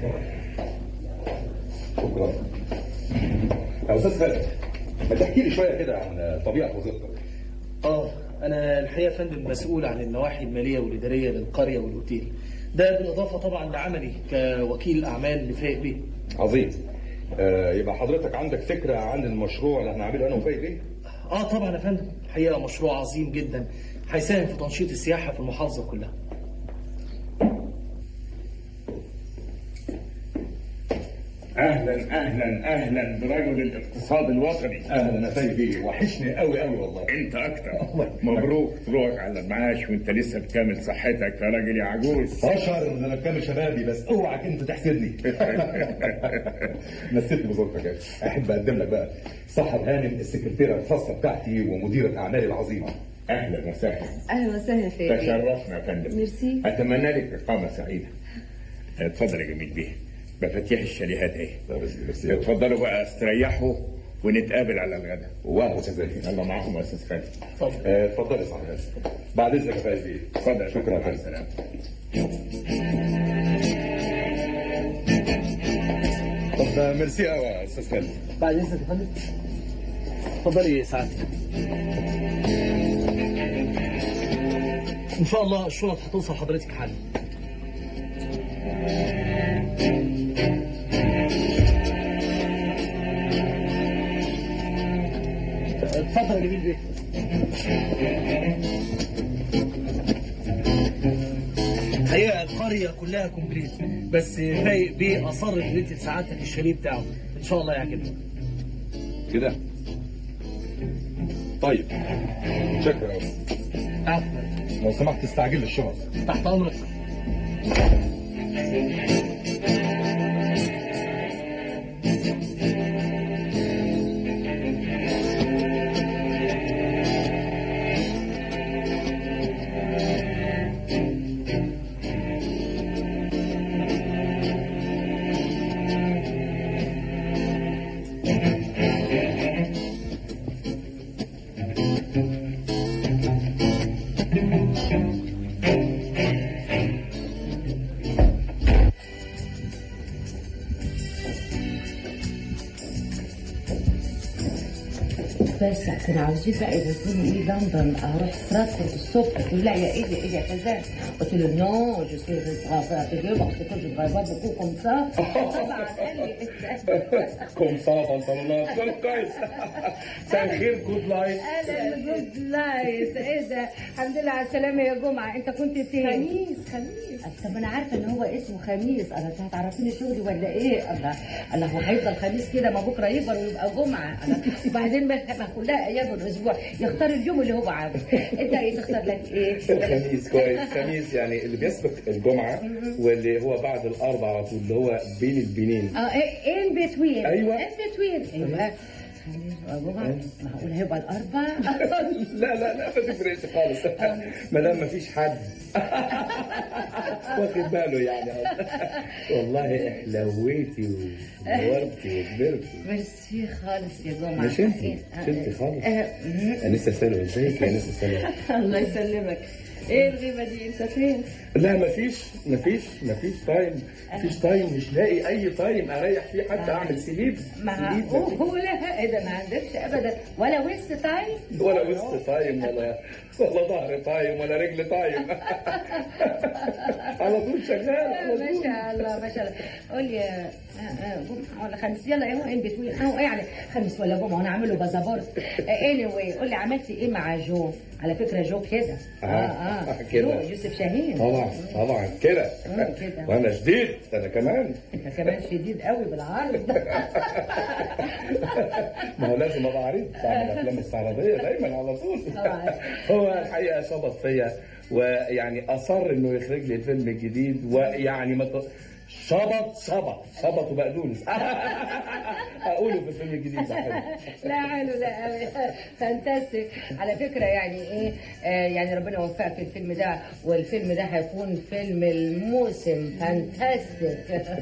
شكرا يا استاذ خالد ما تحكي لي شويه كده عن طبيعه وظيفتك اه انا الحقيقه يا فندم مسؤول عن النواحي الماليه والاداريه للقريه والاوتيل ده بالاضافه طبعا لعملي كوكيل اعمال لفايق بيه عظيم آه يبقى حضرتك عندك فكره عن المشروع اللي هنعمله انا وفايق بيه اه طبعا يا فندم الحقيقه مشروع عظيم جدا هيساهم في تنشيط السياحه في المحافظه كلها اهلا اهلا اهلا برجل الاقتصاد الوطني اهلا يا فايق بيه وحشني قوي قوي والله انت اكتر مبروك طلوعك على المعاش وانت لسه بكامل صحتك يا راجل يا عجوز اشعر ان انا بكامل شبابي بس اوعك انت تحسدني نسيت بظروفك يا أخي. احب اقدم لك بقى سحر هانم السكرتيره الخاصه بتاعتي ومديره اعمالي العظيمه اهلا وسهلا اهلا وسهلا فيك تشرفنا يا فندم ميرسي. اتمنى لك اقامه سعيده اتفضل يا جميل بيه مفاتيح الشاليهات اهي اتفضلوا بقى استريحوا ونتقابل على الغداء واو استاذ زكي يلا معاكم يا استاذ خالد اتفضل آه، اتفضل يا صاحبي بعد اذنك يا فايق بيه اتفضل شكرا مع يا السلامه طب آه، ميرسي قوي يا استاذ خالد بعد اذنك يا فندم اتفضلي سعادتك ان شاء الله الشنط هتوصل حضرتك حالا اتفضل يا جميل بيه الحقيقه القريه كلها كومبليت بس فايق بيه اصر ان انت لسعادتك الشاليه بتاعه ان شاء الله يعجبك كده طيب شكرا قوي عفوا لو سمحت تستعجل لي الشنط تحت امرك بس كانوا عاوزين بقى يودوني ايه لندن اروح فرانكفورت الصبح قلت له لا يا ايه ايه يا كذا قلت له نو جو سوي ريترافاتيغي باسكو كنت جو ترافاي بوكو كوم سا طبعا قال لي كوم صلاة بنطلونات كل كويس مساء الخير جود لايف اهلا جود لايف ايه ده الحمد لله على السلامه يا جمعه انت كنت فين؟ خميس خميس طب انا عارفه ان هو اسمه خميس انا انت هتعرفيني شغلي ولا ايه؟ الله الله هو هيفضل خميس كده ما بكره يكبر ويبقى جمعه الله وبعدين ما ما كلها ايام الاسبوع يختار اليوم اللي هو عاوزه انت ايه تختار لك ايه؟ خميس كويس خميس يعني اللي بيسبق الجمعة واللي هو بعد الأربع على طول اللي هو بين البنين اه ان بتوين أيوة. ان بتوين ايوه خميس وجمعه معقول هيبقى الاربع لا لا لا ما تفرقش خالص ما دام ما فيش حد واخد باله يعني والله حلويتي ونورتي وكبرتي ميرسي خالص يا جمعه مش انت إيه؟ مش انت خالص آه، مم. انسه سلوى ازيك يا انسه سلوى الله يسلمك ايه الغيبه دي انت فين؟ لا مفيش مفيش مفيش تايم مفيش تايم مش لاقي اي تايم اريح فيه حتى اعمل سليب سليب مفيش. معقولة ايه ده ما عندكش ابدا ولا ويست تايم ولا وسط تايم ولا ولا ظهر تايم ولا رجل تايم على طول شغال على ما طول شاء الله ما شاء الله قول لي آه، آه، جمعة ولا خميس يلا ايه هو ان بتوين اهو يعني خميس ولا جمعة وانا اعمله بازابورت اني واي قول لي عملت ايه مع جو على فكرة جو كده اه آه، اه كده. جو يوسف شاهين طبعا طبعا كده مم، كده. وانا شديد انا كمان انت كمان شديد قوي بالعرض ما هو لازم ابقى عريض بعمل افلام استعراضيه دايما على طول طبعا. هو الحقيقه شبط فيا ويعني اصر انه يخرج لي الفيلم الجديد ويعني ما ت- شبط شبط شبط وبقدونس اقوله في الفيلم الجديد ده حلو. لا حلو لا قوي فانتاستيك على فكره يعني ايه آه يعني ربنا يوفقك في الفيلم ده والفيلم ده هيكون فيلم الموسم فانتاستيك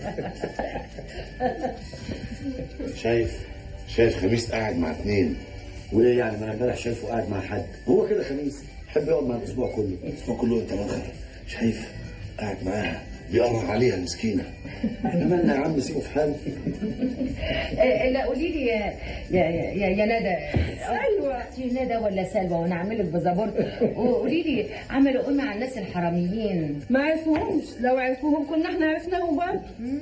شايف شايف خميس قاعد مع اتنين وايه يعني ما انا امبارح شايفه قاعد مع حد هو كده خميس يحب يقعد مع الاسبوع كله الاسبوع كله انت مدخل شايف قاعد معاها بيقرع عليها المسكينه احنا مالنا يا عم سيبه في حاله آه، لا قولي لي يا يا يا, يا ندى سلوى في ندى ولا سلوى وانا اعمل لك بزابورت وقولي لي عملوا ايه مع الناس الحراميين ما عرفوهمش لو عرفوهم كنا احنا عرفناهم برضه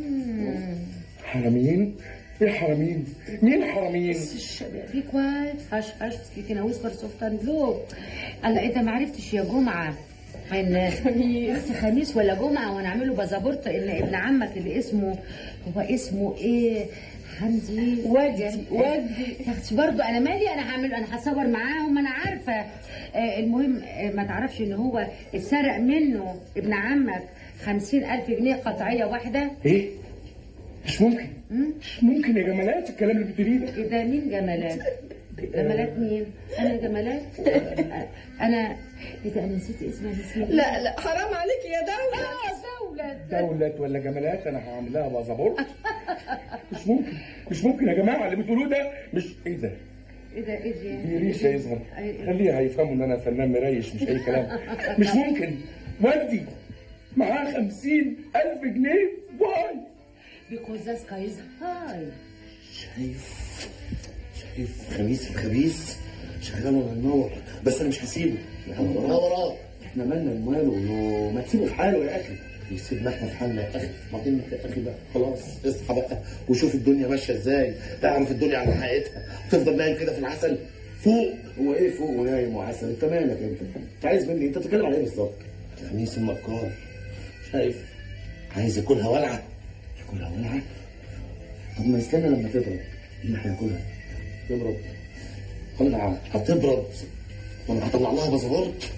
حراميين ايه حراميين مين حراميين Be quiet. Hush, hush. Speaking a whisper soft and low. الله انت ما عرفتش يا جمعه ان بس خميس ولا جمعه وانا اعمله بازابورت ان ابن عمك اللي اسمه هو اسمه ايه حمدي وجدي وجدي يا اختي برضه انا مالي انا هعمل انا هصور معاهم انا عارفه آه المهم آه ما تعرفش ان هو اتسرق منه ابن عمك خمسين ألف جنيه قطعية واحدة ايه مش ممكن مش ممكن يا جمالات الكلام اللي بتقوليه ده إيه ده مين جمالات؟ جمالات مين؟ أنا جمالات؟ أنا إيه ده أنا نسيت اسمها نسيت لا لا حرام عليك يا دولة اه دولة دولة ولا جمالات انا هعمل لها بازابورت مش ممكن مش ممكن يا جماعه اللي بتقولوه ده مش ايه ده إيه ده إيه دي؟ دي ريشه يظهر خليها هيفهموا ان انا فنان مريش مش اي كلام مش ممكن والدي معاه خمسين ألف جنيه واي Because the sky is high. شايف شايف خميس الخبيث شغال ورا النور بس انا مش هسيبه احنا وراه وراه احنا مالنا وماله إنه ما تسيبه في حاله يا اخي يسيبنا احنا في حالنا يا اخي ما انت يا اخي بقى خلاص اصحى بقى وشوف الدنيا ماشيه ازاي تعرف الدنيا على حقيقتها تفضل نايم كده في العسل فوق هو ايه فوق ونايم وعسل انت مالك انت انت عايز مني انت بتتكلم على ايه بالظبط خميس المكار شايف عايز ياكلها ولعه ياكلها ولعه طب ما استنى لما تبرد مين هياكلها تبرد ولعه هتبرد وانا هطلع لها بازابورت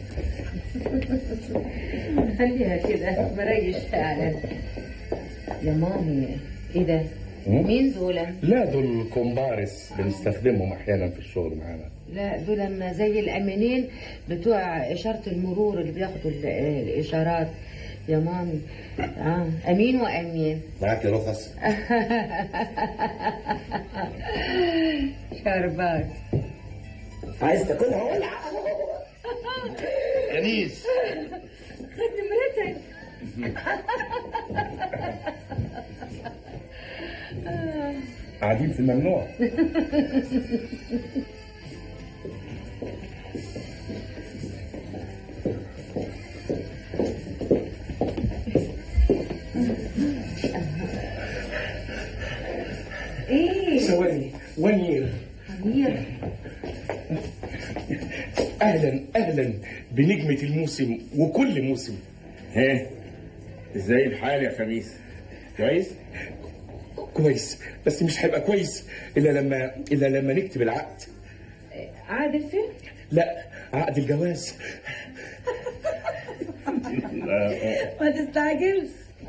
خليها كده مريش فعلا يا مامي إيه ده؟ مين دول؟ لا دول كومبارس بنستخدمهم احيانا في الشغل معانا لا دول لما زي الأمينين بتوع إشارة المرور اللي بياخدوا ال- الإشارات يا مامي آه. أمين وأمين معاك رخص شربات عايز تاكلها ولعه انيس قاعدين في الممنوع إيه ثواني ونير أمير اهلا اهلا بنجمة الموسم وكل موسم ها ازاي الحال يا خميس كويس كويس بس مش هيبقى كويس الا لما الا لما نكتب العقد عادل فين؟ لا عقد الجواز ما تستعجلش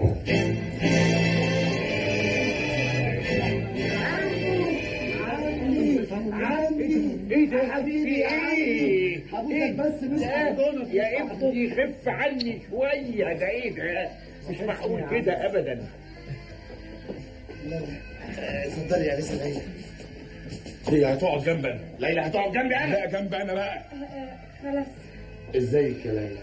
ايه ده حبيبي ايه حبيبك بس مش يا ابني خف عني شويه ده ايه ده مش معقول كده ابدا اتفضلي يا لسه ليلى هي هتقعد جنبنا ليلى هتقعد جنبي انا لا جنب انا بقى ازيك يا ليلى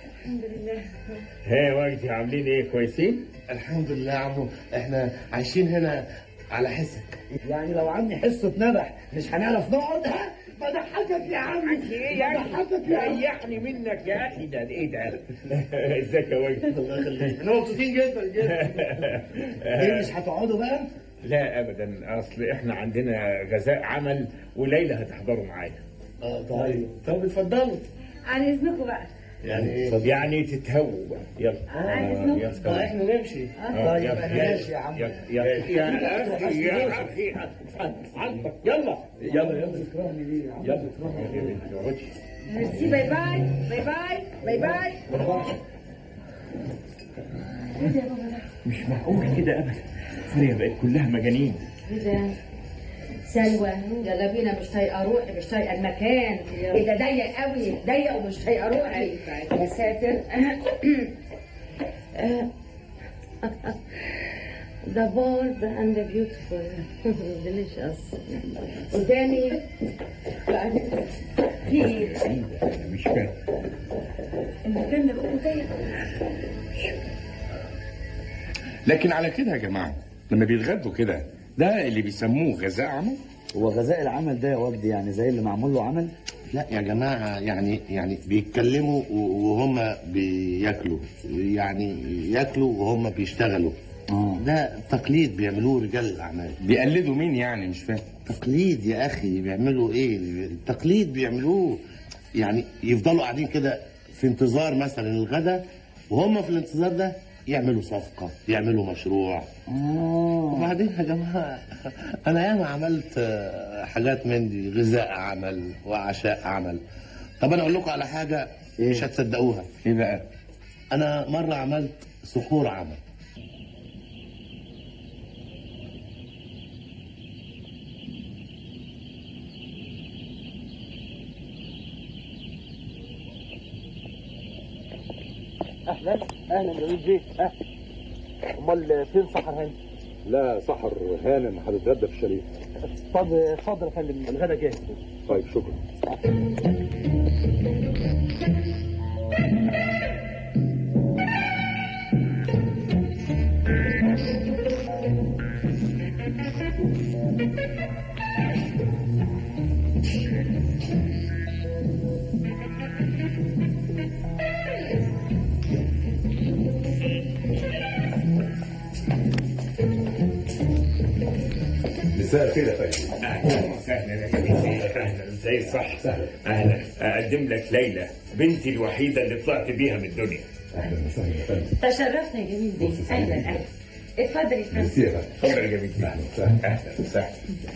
ها وجدي عاملين ايه كويسين الحمد لله يا عمو احنا عايشين هنا على حسك يعني لو عندي حصة نبح مش هنعرف نقعد ها بضحكك يا عمي ايه يا اخي ريحني منك يا اخي ده ايه ده ازيك يا وجدي الله يخليك احنا مبسوطين جدا جدا ايه مش هتقعدوا بقى؟ لا ابدا اصل احنا عندنا غذاء عمل وليلى هتحضروا معانا اه طيب طب اتفضلوا عن إذنكم بقى يعني ايه طب يعني تتهووا بقى يلا عن إذنكم يلا. طيب احنا نمشي آه، طيب يلا، انا يلا، ماشي يا عم يلا يلا يا اخي يا اخي اتفضل يلا يلا يلا تكرهني ليه يا عم يلا يا بنت اقعدي ميرسي باي باي باي باي باي باي مش معقول كده ابدا القريه بقت كلها مجانين إيه ده؟ سلوى يلا بينا مش طايقه روحي مش طايقه المكان ايه ده ضيق قوي ضيق ومش طايقه روحي يا ساتر The bold and the beautiful delicious قدامي في ايه؟ انا مش فاهم المكان ده بقى ضيق لكن على كده يا جماعه لما بيتغدوا كده ده اللي بيسموه غذاء عمل هو غذاء العمل ده يا وجدي يعني زي اللي معمول له عمل لا يا جماعة يعني يعني بيتكلموا و- وهم بياكلوا يعني ياكلوا وهم بيشتغلوا اه ده تقليد بيعملوه رجال الأعمال بيقلدوا مين يعني مش فاهم تقليد يا أخي بيعملوا إيه التقليد بيعملوه يعني يفضلوا قاعدين كده في انتظار مثلا الغداء وهم في الانتظار ده يعملوا صفقة يعملوا مشروع اه وبعدين يا جماعة أنا ياما عملت آه، حاجات من دي غذاء عمل وعشاء عمل طب أنا أقول لكم على حاجة مش هتصدقوها ايه بقى أنا مرة عملت سحور عمل اهلا اهلا جميل بيه اهلا امال فين سحر هاني؟ لا سحر هانم هتتغدى في الشاليه طب اتفضل يا فندم الغدا جاهز طيب شكرا مساء الخير يا فندم اهلا وسهلا يا جميل اهلا ازاي صح اهلا اقدم لك ليلى بنتي الوحيده اللي طلعت بيها من الدنيا اهلا وسهلا يا فندم تشرفنا يا جميل بيه اهلا اهلا اتفضل يا فندم ميرسي يا فندم اتفضل يا جميل اهلا وسهلا اهلا وسهلا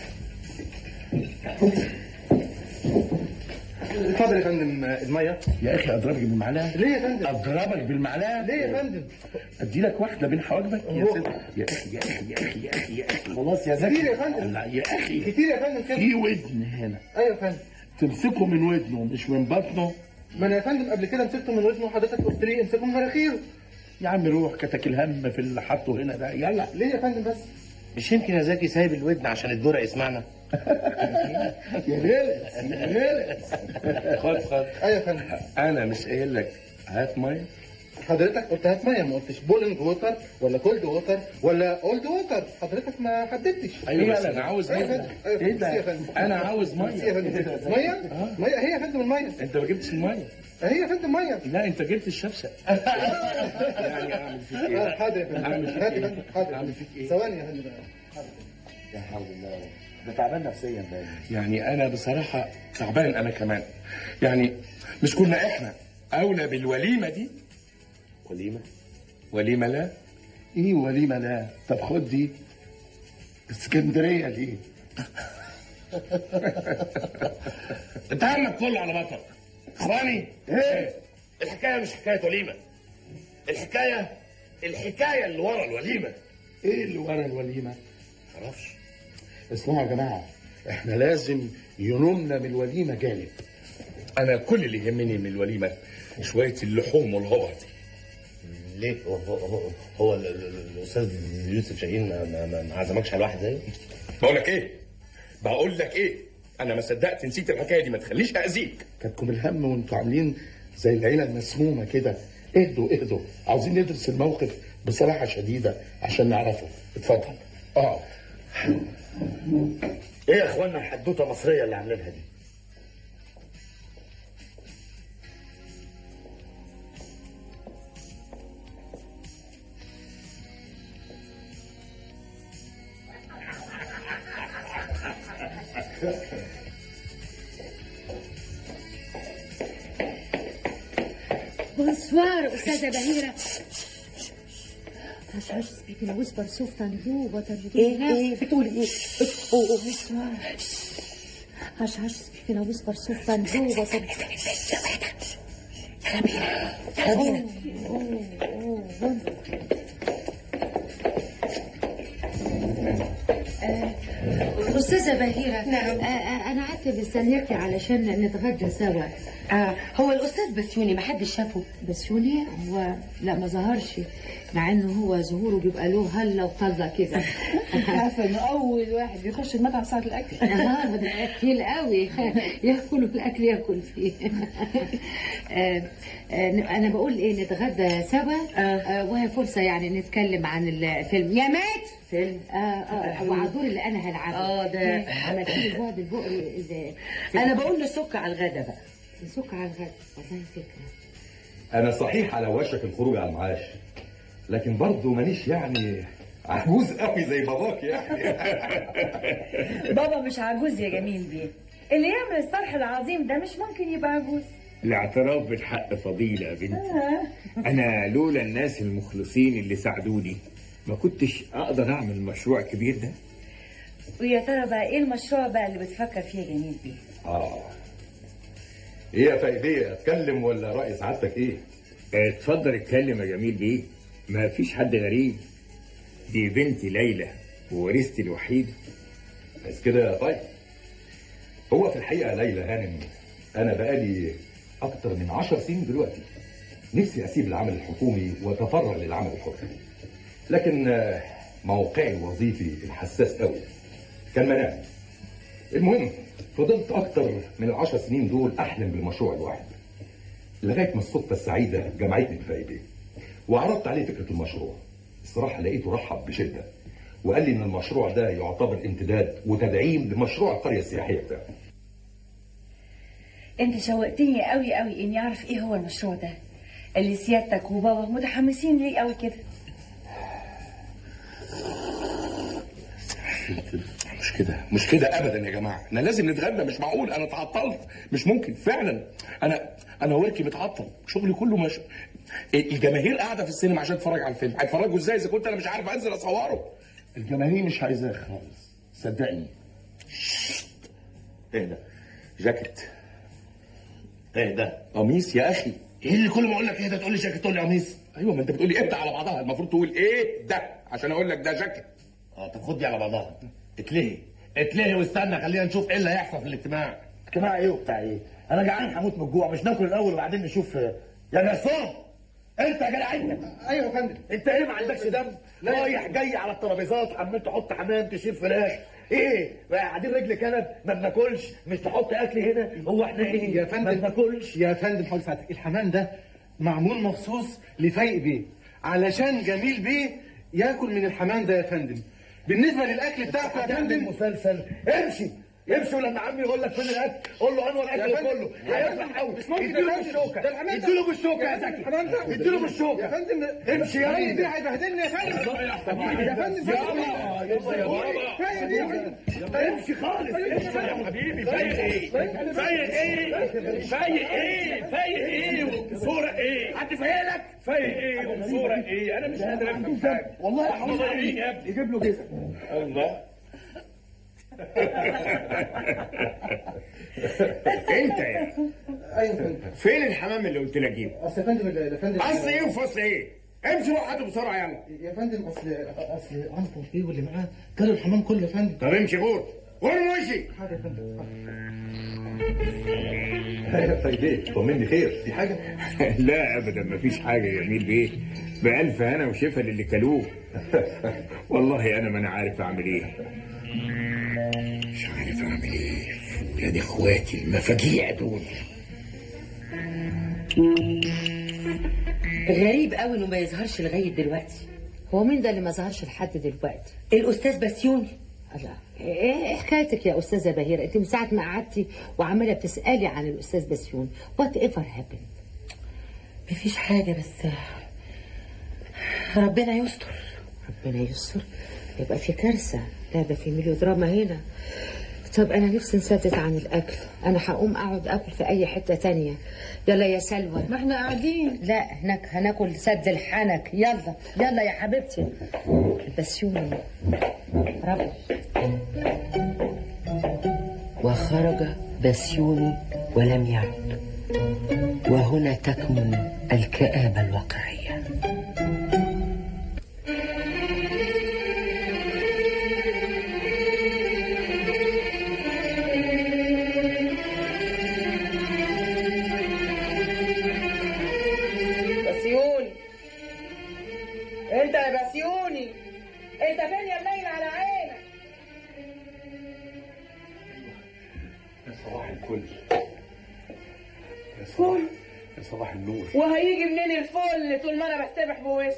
اتفضل يا فندم الميه يا اخي اضربك بالمعلقه ليه يا فندم؟ اضربك بالمعلقه ليه يا فندم؟ ادي لك واحده بين حواجبك يا هو- سيدي يا اخي يا اخي يا اخي يا اخي يا اخي خلاص يا زكي كتير يا فندم لا يا اخي كتير يا فندم كده في ودن هنا ايوه يا فندم تمسكه من ودنه مش من بطنه ما انا يا فندم قبل كده مسكته من ودنه وحضرتك قلت لي امسكه من مناخيره يا عم روح كتك الهم في اللي حاطه هنا ده يلا ليه يا فندم بس؟ مش يمكن يا زكي سايب الودن عشان الدورة يسمعنا يا ريت يا ريت خد خد ايوه يا فندم انا مش قايل لك هات ميه حضرتك قلت هات ميه ما قلتش بولنج ووتر ولا كولد ووتر ولا اولد ووتر حضرتك ما حددتش ايوه بس انا عاوز أيوة يا ميه فندم. أيوة ايه ميرسي يا ده فندم. انا عاوز ميرسي يا ميه فندم ميه؟ ميه هي يا فندم الميه انت ما جبتش الميه هي يا فندم ميه لا انت جبت الشفشه يعني اعمل فيك آه، ايه حاضر يا فندم أعمل فيك هات يا إيه؟ فندم حاضر أعمل فيك إيه؟ ثواني يا فندم يا حول الله ده تعبان نفسيا باين يعني انا بصراحه تعبان انا كمان يعني مش كنا احنا اولى بالوليمه دي وليمة وليمه لا ايه وليمه لا طب خد دي اسكندريه دي انت همك كله على بطنك اخواني ايه الحكاية مش حكاية وليمة الحكاية الحكاية اللي ورا الوليمة ايه اللي ورا الوليمه معرفش اسمعوا يا جماعه احنا لازم ينومنا من الوليمه جانب انا كل اللي يهمني من الوليمه شويه اللحوم والهوى دي ليه هو هو, هو, هو ال- ال- ال- الاستاذ يوسف شاهين ما, ما, ما, ما عزمكش على واحد زيه بقول لك ايه بقول لك ايه انا ما صدقت نسيت الحكايه دي ما تخليش اذيك كاتكم الهم وانتوا عاملين زي العيله المسمومه كده اهدوا اهدوا عاوزين ندرس الموقف بصراحه شديده عشان نعرفه اتفضل اه ايه يا اخوانا الحدوته مصريه اللي عاملينها دي بونسوار استاذه بهيره Hush, hush, speak in a whisper soft and low. What are you doing now? ايه بتقولي ايه؟ اوه اوه Bonsoir. Hush, hush, speak in a whisper soft and low. What are أستاذة بهيرة نعم. أنا قعدت مستنياكي علشان نتغدى سوا آه هو الاستاذ بسيوني ما حدش شافه بسيوني هو لا ما ظهرش مع انه هو ظهوره بيبقى له هله وطله كده عارفه انه اول واحد بيخش المطعم ساعه الاكل اه ده اكيل قوي ياكل في الاكل ياكل فيه آه آه انا بقول ايه نتغدى سوا آه وهي فرصه يعني نتكلم عن الفيلم يا مات فيلم اه اه وعدور اللي انا هلعبه اه ده عملت لي البعد البقري اللي انا بقول نسك على الغدا بقى نسك على الغدا والله فكره انا صحيح على وشك الخروج على المعاش لكن برضه مانيش يعني عجوز قوي زي باباك يعني بابا مش عجوز يا جميل بيه اللي يعمل الصرح العظيم ده مش ممكن يبقى عجوز الاعتراف بالحق فضيلة يا بنتي أنا لولا الناس المخلصين اللي ساعدوني ما كنتش أقدر أعمل المشروع الكبير ده ويا ترى بقى ايه المشروع بقى اللي بتفكر فيه يا جميل بيه اه ايه يا فايدية اتكلم ولا رأي سعادتك ايه اتفضل اتكلم يا جميل بيه ما فيش حد غريب دي بنتي ليلى وورثتي الوحيدة بس كده طيب هو في الحقيقة ليلى هانم أنا بقالي أكتر من عشر سنين دلوقتي نفسي أسيب العمل الحكومي وأتفرغ للعمل الحر لكن آه، موقعي الوظيفي الحساس قوي كان منام المهم فضلت أكتر من العشر سنين دول أحلم بالمشروع الواحد لغاية ما الصدفة السعيدة جمعتني بفايدة وعرضت عليه فكرة المشروع الصراحة لقيته رحب بشدة وقال لي إن المشروع ده يعتبر امتداد وتدعيم لمشروع القرية السياحية بتاعه انت شوقتني قوي قوي اني اعرف ايه هو المشروع ده اللي سيادتك وبابا متحمسين ليه قوي كده مش كده مش كده ابدا يا جماعه احنا لازم نتغدى مش معقول انا اتعطلت مش ممكن فعلا انا انا وركي متعطل شغلي كله مش الجماهير قاعده في السينما عشان تتفرج على الفيلم هيتفرجوا ازاي اذا كنت انا مش عارف انزل اصوره الجماهير مش عايزاه خالص صدقني ايه ده جاكيت ايه ده قميص يا اخي ايه اللي كل ما اقول لك ايه ده تقول لي جاكيت تقول لي قميص ايوه ما انت بتقول لي ابدا على بعضها المفروض تقول ايه ده عشان اقول لك ده جاكيت اه طب خد دي على بعضها اتلهي اتلهي واستنى خلينا نشوف ايه اللي هيحصل في الاجتماع اجتماع ايه وبتاع ايه؟ انا جعان هموت من الجوع مش ناكل الاول وبعدين نشوف يا جرسون انت يا جدع انت ايوه يا فندم انت ايه ما عندكش دم؟ رايح جاي على الترابيزات عمال تحط حمام تشيل فراخ ايه بقى قاعدين رجل كنب ما بناكلش مش تحط اكل هنا هو احنا ايه يا فندم ما بناكلش يا فندم حول ساعتك الحمام ده معمول مخصوص لفايق بيه علشان جميل بيه ياكل من الحمام ده يا فندم بالنسبه للاكل بتاعته يا هتعمل فندم مسلسل امشي امشي ولما عمي يقول لك فين الاكل قول له انور يا الاكل فندم، كله يا هيفرح فندم، قوي مش ممكن يا اديله فندم. بالشوكه ده الحمام ده- اديله بالشوكه يا يا فندم، زكي الحمام ده- اديله بالشوكه يا فندم امشي يا فايق بيه ابني هيبهدلني يا فندم يا فندم فايق بيه امشي خالص امشي يا حبيبي فايق ايه؟ فايق ايه؟ فايق ايه؟ فايق ايه؟ وصورة ايه؟ حد فايق لك فايق ايه؟ وصورة ايه؟ انا مش قادر افهم حاجة والله احنا ضايعين يا ابني يجيب له جزء الله انت يا ايوه يا فندم فين الحمام اللي قلت لك جيبه؟ اصل يا فندم يا فندم اصل ايه وفصل ايه؟ امشي روح هاته بسرعه يلا يا فندم اصل اصل عنتر بيه واللي معاه كلوا الحمام كله يا فندم طب امشي غور غور وشي حاضر يا فندم يا فايدة طمني خير في حاجة لا ابدا مفيش حاجه يا جميل بيه بألف هنا وشفا للي كلوه والله انا ما انا عارف اعمل ايه مش عارف اعمل ايه في ولاد اخواتي المفاجيع دول غريب قوي انه ما يظهرش لغايه دلوقتي هو مين ده اللي ما ظهرش لحد دلوقتي الاستاذ بسيوني الله ايه حكايتك يا استاذه بهيره انت من ساعه ما قعدتي وعماله بتسالي عن الاستاذ بسيون وات ايفر هابن مفيش حاجه بس ربنا يستر ربنا يستر يبقى في كارثه لا ده في ميلودراما هنا طب انا نفسي نسدد عن الاكل انا هقوم اقعد اكل في اي حته تانية يلا يا سلوى ما احنا قاعدين لا هناك هناكل سد الحنك يلا يلا يا حبيبتي بسيوني رب وخرج بسيوني ولم يعد وهنا تكمن الكآبة الواقعية صباح الفل يا صباح يا صباح النور وهيجي منين الفل طول ما انا بستبح بوش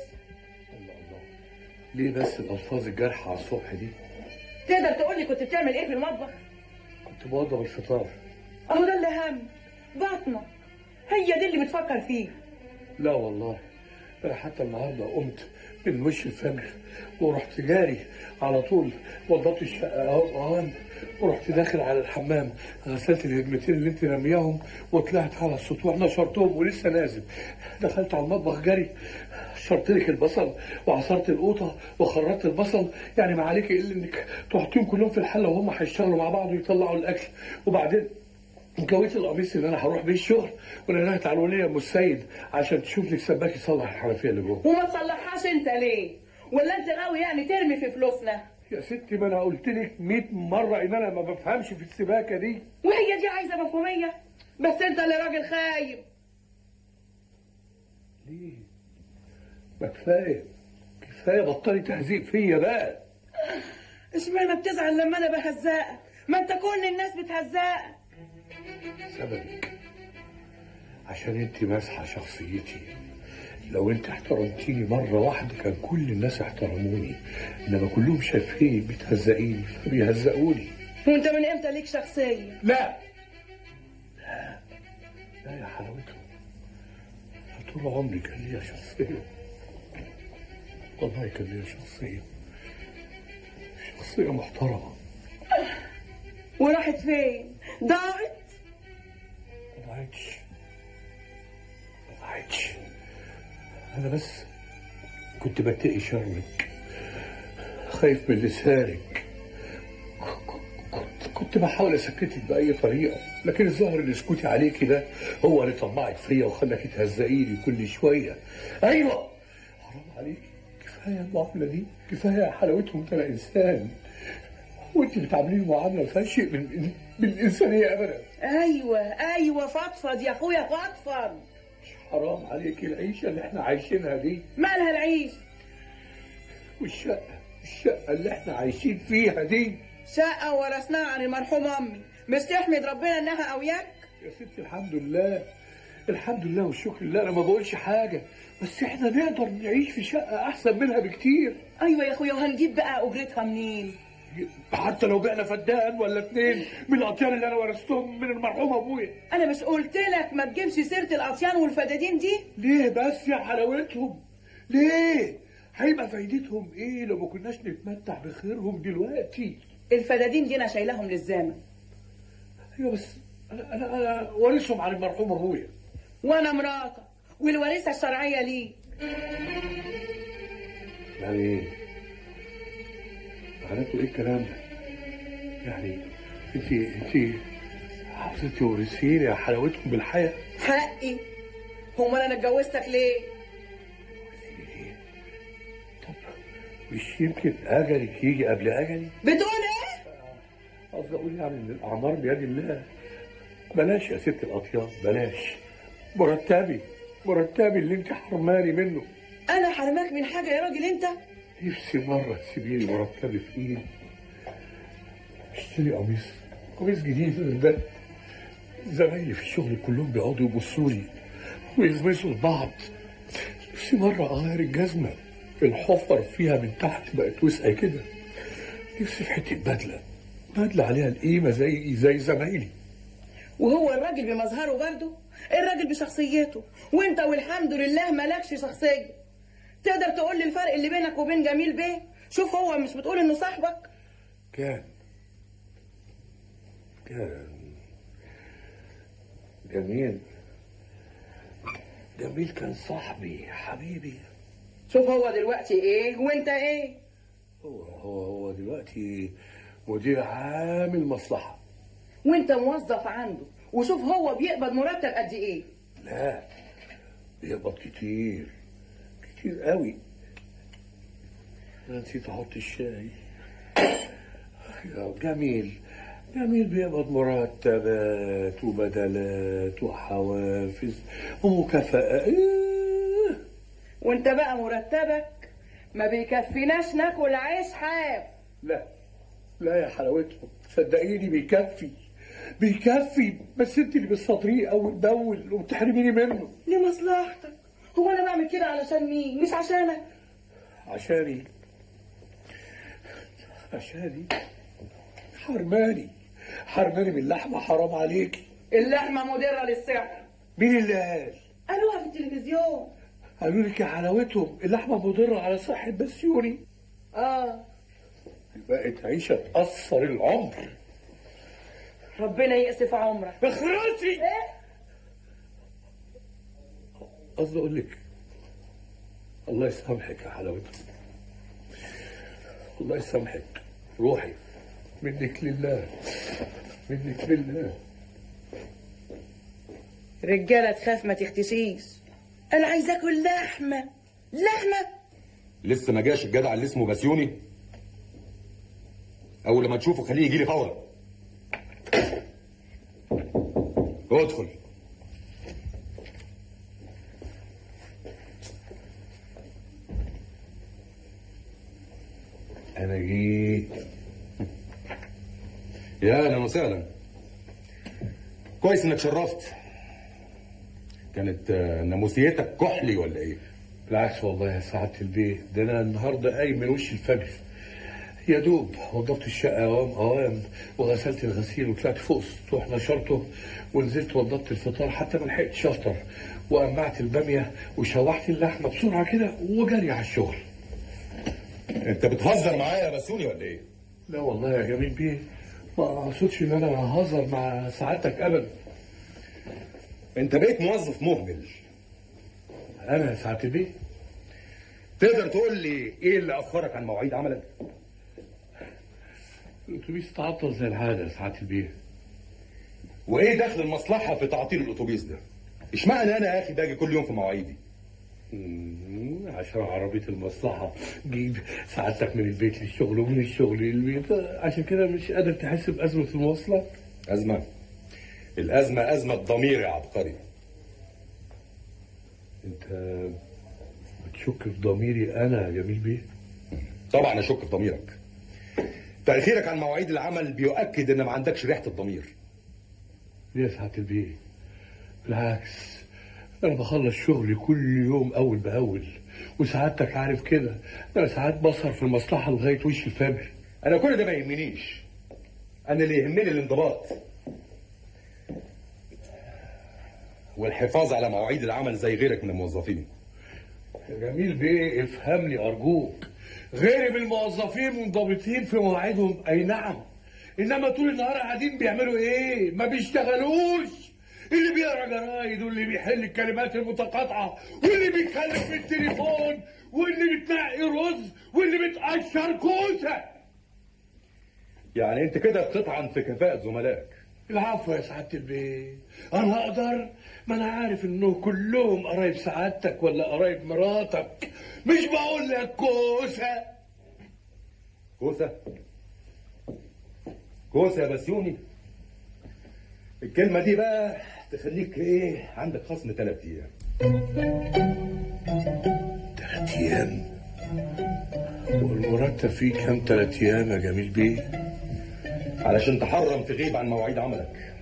ليه بس الالفاظ الجارحه على الصبح دي تقدر تقول لي كنت بتعمل ايه في المطبخ كنت بوضب الفطار اهو ده اللي هم بطنه هي دي اللي بتفكر فيه لا والله انا حتى النهارده قمت من وش الفجر ورحت جاري على طول وضبت الشقه اهو اهون ورحت داخل على الحمام غسلت الهدمتين اللي انت رمياهم وطلعت على السطوح نشرتهم ولسه نازل دخلت على المطبخ جري شرت لك البصل وعصرت القوطه وخرطت البصل يعني ما عليك الا انك تحطيهم كلهم في الحله وهم هيشتغلوا مع بعض ويطلعوا الاكل وبعدين كويت القميص اللي انا هروح بيه الشغل ونهيت على الوليه ام السيد عشان تشوف لك سباك يصلح الحنفيه اللي جوه وما تصلحهاش انت ليه ولا انت غاوي يعني ترمي في فلوسنا يا ستي ما انا قلت لك 100 مره ان انا ما بفهمش في السباكه دي وهي دي عايزه مفهوميه بس انت اللي راجل خايب ليه ما كفايه كفايه بطلي تهزيق فيا بقى اشمعنى بتزعل لما انا بهزقك ما انت كل الناس بتهزقك سببك عشان انت ماسحه شخصيتي لو انت احترمتيني مره واحده كان كل الناس احترموني انما كلهم شايفيني بتهزقيني فبيهزقوني وانت من امتى ليك شخصيه لا لا لا يا حلاوتهم أنا طول عمري كان ليا شخصيه والله كان ليا شخصيه شخصيه محترمه وراحت فين ضاعت ما ضاعتش ما ضاعتش انا بس كنت بتقي شرك خايف من لسانك كنت كنت بحاول اسكتك باي طريقه لكن الظاهر ان سكوتي عليكي ده هو اللي طمعك فيا وخلاك تهزقيني كل شويه ايوه حرام عليكي كفايه المعامله دي كفايه حلاوتهم انا انسان وانت بتعامليني معامله ما فيهاش شيء من من من الانسانيه ابدا ايوه ايوه فضفض يا اخويا فضفض حرام عليكي العيشه اللي احنا عايشينها دي مالها العيش والشقه الشقه اللي احنا عايشين فيها دي شقه ورثناها عن المرحوم امي مش تحمد ربنا انها قوياك يا ستي الحمد لله الحمد لله والشكر لله انا ما بقولش حاجه بس احنا نقدر نعيش في شقه احسن منها بكتير ايوه يا اخويا وهنجيب بقى اجرتها منين حتى لو بعنا فدان ولا اتنين من الاطيان اللي انا ورثتهم من المرحوم ابويا انا مش قلت لك ما تجيبش سيره الاطيان والفدادين دي ليه بس يا حلاوتهم ليه هيبقى فايدتهم ايه لو ما كناش نتمتع بخيرهم دلوقتي الفدادين دي انا شايلهم للزمن ايوه بس انا انا, أنا وارثهم عن المرحوم ابويا وانا مراتك والورثه الشرعيه ليه يعني ايه معناته ايه الكلام ده يعني انت انت عاوزه تورثيني يا حلاوتكم بالحياه حقي هو انا اتجوزتك ليه مش يمكن اجلك يجي قبل اجلي بتقول ايه قصدي اقول يعني ان الاعمار بيد الله بلاش يا ست الاطيان بلاش مرتبي مرتبي اللي انت حرماني منه انا حرماك من حاجه يا راجل انت نفسي مرة تسيبيني مرتبي في ايدي اشتري قميص قميص جديد من ده زمايلي في الشغل كلهم بيقعدوا يبصوا لي ويلمسوا لبعض نفسي مرة اغير الجزمة الحفر فيها من تحت بقت وسعة كده نفسي في حتة بدلة بدلة عليها القيمة زي زي زمايلي وهو الراجل بمظهره برضه الراجل بشخصيته وانت والحمد لله مالكش شخصيه تقدر تقول لي الفرق اللي بينك وبين جميل بيه شوف هو مش بتقول انه صاحبك كان كان جميل جميل كان صاحبي حبيبي شوف هو دلوقتي ايه وانت ايه هو هو هو دلوقتي مدير عامل مصلحة وانت موظف عنده وشوف هو بيقبض مرتب قد ايه لا بيقبض كتير كتير قوي انا نسيت احط الشاي يا جميل جميل بيقبض مرتبات وبدلات وحوافز ومكافآت إيه. وانت بقى مرتبك ما بيكفيناش ناكل عيش حاف لا لا يا حلاوتهم صدقيني بيكفي بيكفي بس انت اللي بتصدريه اول باول وبتحرميني منه لمصلحتك هو انا بعمل كده علشان مين مش عشانك عشاني عشاني حرماني حرماني من اللحمه حرام عليكي اللحمه مدره للسعر مين اللي قال؟ قالوها في التلفزيون قالوا لك يا حلاوتهم اللحمه مضره على صحه بسيوني اه بقت عيشه تاثر العمر ربنا يقسف عمرك اخرسي ايه قصدي اقول لك الله يسامحك يا حلاوتهم الله يسامحك روحي منك لله منك لله رجاله تخاف ما تختشيش انا عايزه اكل لحمه لحمه لسه ما جاش الجدع اللي اسمه بسيوني اول لما تشوفه خليه يجي لي فورا ادخل انا جيت يا اهلا وسهلا كويس انك شرفت كانت آه، ناموسيتك كحلي ولا ايه بالعكس والله يا سعادة البيت ده انا النهارده قايم من وش الفجر يا دوب وضبت الشقة أوام أوام وغسلت الغسيل وطلعت فوق السطوح نشرته ونزلت وضبت الفطار حتى ما لحقتش أفطر وقمعت البامية وشوحت اللحمة بسرعة كده وجري على الشغل انت بتهزر معايا يا بسيوني ولا ايه لا والله يا جميل بيه ما اقصدش ان انا ههزر مع سعادتك ابدا انت بقيت موظف مهمل انا يا سعاده البيه تقدر تقول لي ايه اللي اخرك عن مواعيد عملك الاتوبيس تعطل زي العاده يا سعاده البيه وايه دخل المصلحه في تعطيل الاتوبيس ده اشمعنى انا يا اخي باجي كل يوم في مواعيدي مم، عشان عربية المصلحة جيب سعادتك من البيت للشغل ومن الشغل للبيت عشان كده مش قادر تحس بأزمة المواصلات ازمه الازمه ازمه ضمير يا عبقري انت بتشك في ضميري انا يا جميل بيه طبعا اشك في ضميرك تاخيرك عن مواعيد العمل بيؤكد ان ما عندكش ريحه الضمير ليه يا سعادة البيه بالعكس انا بخلص شغلي كل يوم اول باول وسعادتك عارف كده انا ساعات بسهر في المصلحة لغاية وش الفجر انا كل ده ما يهمنيش انا اللي يهمني الانضباط والحفاظ على مواعيد العمل زي غيرك من الموظفين يا جميل بيه افهمني ارجوك غيري من الموظفين منضبطين في مواعيدهم اي نعم انما طول النهار قاعدين بيعملوا ايه ما بيشتغلوش اللي بيقرا جرايد واللي بيحل الكلمات المتقاطعه واللي بيتكلم في التليفون واللي بتنقي رز واللي بتقشر كوسه يعني انت كده بتطعن في كفاءه زملائك العفو يا سعادة البيه أنا أقدر ما أنا عارف إنه كلهم قرايب سعادتك ولا قرايب مراتك مش بقول لك كوسة كوسه كوسه يا بسيوني الكلمه دي بقى تخليك ايه عندك خصم ثلاث ايام تلات أيام والمرتب فيه كام تلات أيام يا جميل بيه علشان تحرم تغيب عن مواعيد عملك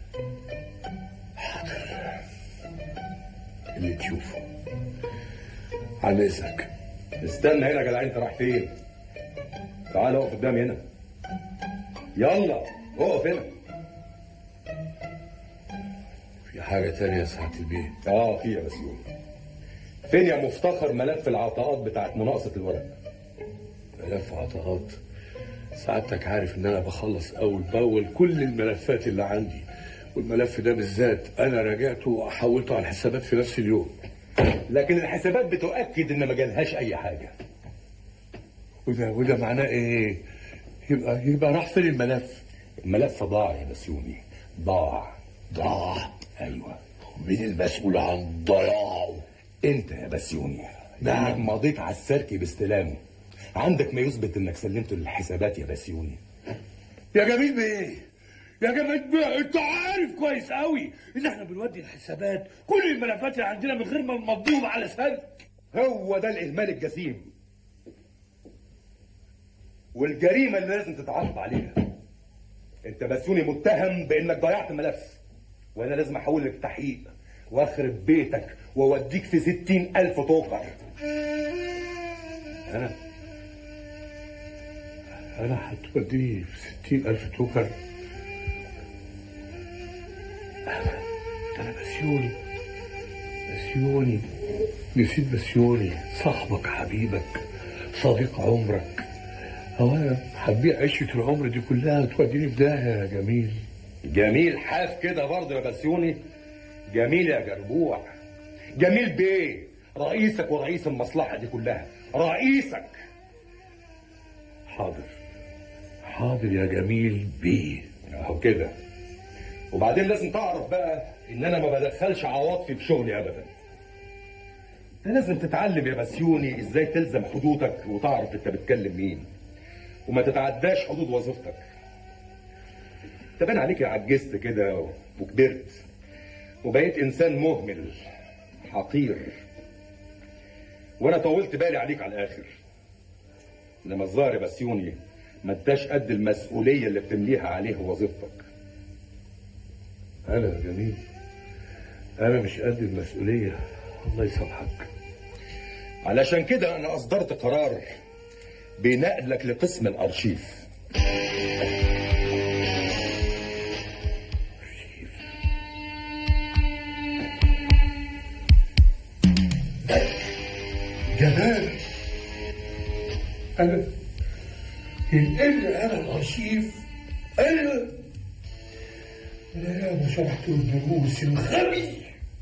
اللي تشوفه عن إذنك استنى هنا يا جدع انت رايح فين تعال اقف قدامي هنا يلا اقف هنا في حاجة تانية يا سعادة البيه اه في يا بسيوني فين يا مفتخر ملف العطاءات بتاعت مناقصه الورق ملف عطاءات سعادتك عارف ان انا بخلص اول باول كل الملفات اللي عندي والملف ده بالذات انا راجعته وحولته على الحسابات في نفس اليوم لكن الحسابات بتؤكد ان ما جالهاش اي حاجه وده وده معناه ايه يبقى يبقى راح فين الملف الملف ضاع يا بسيوني ضاع ضاع ايوه مين المسؤول عن ضياعه انت يا بسيوني نعم. لانك مضيت على السركي باستلامه عندك ما يثبت انك سلمته للحسابات يا بسيوني يا جميل بيه يا جماعة بيه انت عارف كويس قوي ان احنا بنودي الحسابات كل الملفات اللي عندنا من غير ما نمضيهم على سلك هو ده الاهمال الجسيم والجريمه اللي لازم تتعاقب عليها انت بسيوني متهم بانك ضيعت الملف وانا لازم احول لك تحقيق واخرب بيتك واوديك في ستين الف توكر أنا أنا هتوديه في ستين ألف توكر أنا بسيوني بسيوني نسيت بسيوني صاحبك حبيبك صديق عمرك هو أنا هتبيع عشرة العمر دي كلها توديني في داهية يا جميل جميل حاف كده برضه يا بسيوني جميل يا جربوع جميل بيه رئيسك ورئيس المصلحة دي كلها رئيسك حاضر حاضر يا جميل بيه اهو كده وبعدين لازم تعرف بقى ان انا ما بدخلش عواطفي في شغلي ابدا انت لازم تتعلم يا بسيوني ازاي تلزم حدودك وتعرف انت بتكلم مين وما تتعداش حدود وظيفتك انت باين عليك عجزت كده وكبرت وبقيت انسان مهمل حقير وانا طولت بالي عليك على الاخر انما الظاهر يا بسيوني ما انتاش قد المسؤوليه اللي بتمليها عليه وظيفتك أنا يا جميل أنا مش قد المسؤولية الله يسامحك علشان كده انا اصدرت قرار بنقلك لقسم الارشيف جمال أنا ينقلني أنا الأرشيف أنا أنا يا ما شرحت الدروس الغبي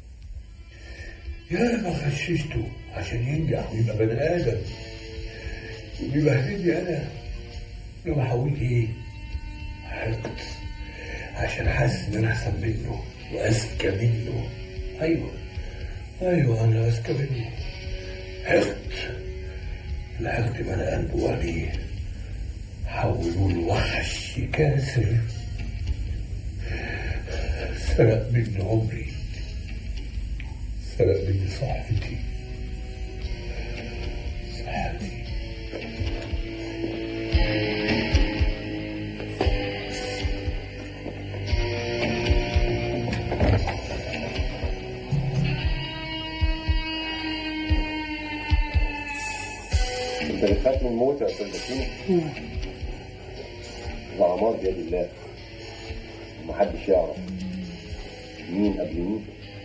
يا ما غششته عشان ينجح ويبقى بني آدم وبيبهدلني أنا يوم أحول إيه؟ حقد عشان حاسس إن أنا أحسن منه وأذكى منه أيوه أيوه أنا أذكى منه حقد الحقد من قلبه وعليه حولوه لوحش كاسر سرق مني عمري سرق مني صحتي صحتي انت بتخاف من الموت يا استاذ بسيم الاعمار بيد الله ومحدش يعرف مين قبل مين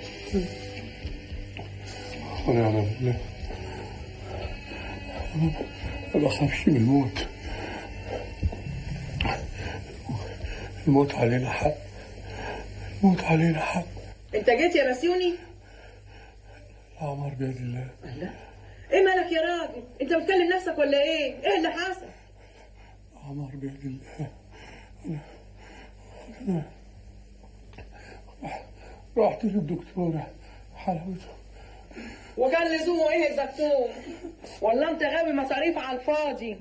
ونعم بالله ما بخافش من الموت الموت علينا حق الموت علينا حق انت جيت يا بسيوني الأعمار بيد الله ايه مالك يا راجل انت بتكلم نفسك ولا ايه ايه اللي حصل الأعمار بيد الله أنا رحت للدكتورة حلاوته وكان لزومه ايه الدكتور ولا انت غاوي مصاريف على الفاضي